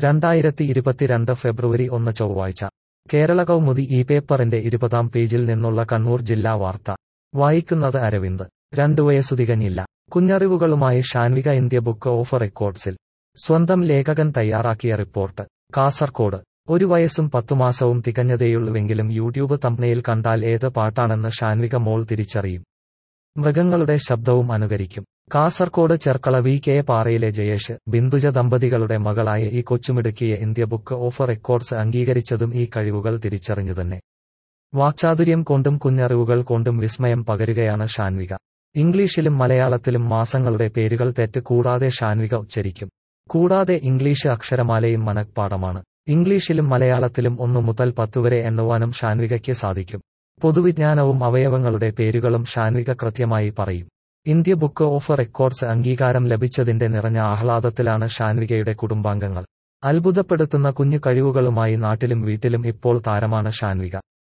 രണ്ടായിരത്തി ഇരുപത്തിരണ്ട് ഫെബ്രുവരി ഒന്ന് ചൊവ്വാഴ്ച കേരള കൗമുദി ഈ പേപ്പറിന്റെ ഇരുപതാം പേജിൽ നിന്നുള്ള കണ്ണൂർ ജില്ലാ വാർത്ത വായിക്കുന്നത് അരവിന്ദ് രണ്ടു വയസ്സു തികഞ്ഞില്ല കുഞ്ഞറിവുകളുമായി ഷാൻവിക ഇന്ത്യ ബുക്ക് ഓഫ് റെക്കോർഡ്സിൽ സ്വന്തം ലേഖകൻ തയ്യാറാക്കിയ റിപ്പോർട്ട് കാസർകോട് ഒരു വയസ്സും പത്തുമാസവും തികഞ്ഞതേയുള്ളുവെങ്കിലും യൂട്യൂബ് തമ്പ്നെയിൽ കണ്ടാൽ ഏത് പാട്ടാണെന്ന് ഷാൻവിക മോൾ തിരിച്ചറിയും മൃഗങ്ങളുടെ ശബ്ദവും അനുകരിക്കും കാസർകോട് ചെർക്കള വി കെ പാറയിലെ ജയേഷ് ബിന്ദുജ ദമ്പതികളുടെ മകളായ ഈ കൊച്ചുമിടുക്കിയെ ഇന്ത്യ ബുക്ക് ഓഫ് റെക്കോർഡ്സ് അംഗീകരിച്ചതും ഈ കഴിവുകൾ തിരിച്ചറിഞ്ഞു തന്നെ വാക്ചാതുര്യം കൊണ്ടും കുഞ്ഞറിവുകൾ കൊണ്ടും വിസ്മയം പകരുകയാണ് ഷാൻവിക ഇംഗ്ലീഷിലും മലയാളത്തിലും മാസങ്ങളുടെ പേരുകൾ തെറ്റ് കൂടാതെ ഷാൻവിക ഉച്ചരിക്കും കൂടാതെ ഇംഗ്ലീഷ് അക്ഷരമാലയും മനഃപ്പാടമാണ് ഇംഗ്ലീഷിലും മലയാളത്തിലും ഒന്നു മുതൽ പത്തുവരെ എണ്ണുവാനും ഷാൻവികയ്ക്ക് സാധിക്കും പൊതുവിജ്ഞാനവും അവയവങ്ങളുടെ പേരുകളും ഷാൻവിക കൃത്യമായി പറയും ഇന്ത്യ ബുക്ക് ഓഫ് റെക്കോർഡ്സ് അംഗീകാരം ലഭിച്ചതിന്റെ നിറഞ്ഞ ആഹ്ലാദത്തിലാണ് ഷാൻവികയുടെ കുടുംബാംഗങ്ങൾ അത്ഭുതപ്പെടുത്തുന്ന കുഞ്ഞു കഴിവുകളുമായി നാട്ടിലും വീട്ടിലും ഇപ്പോൾ താരമാണ് ഷാൻവിക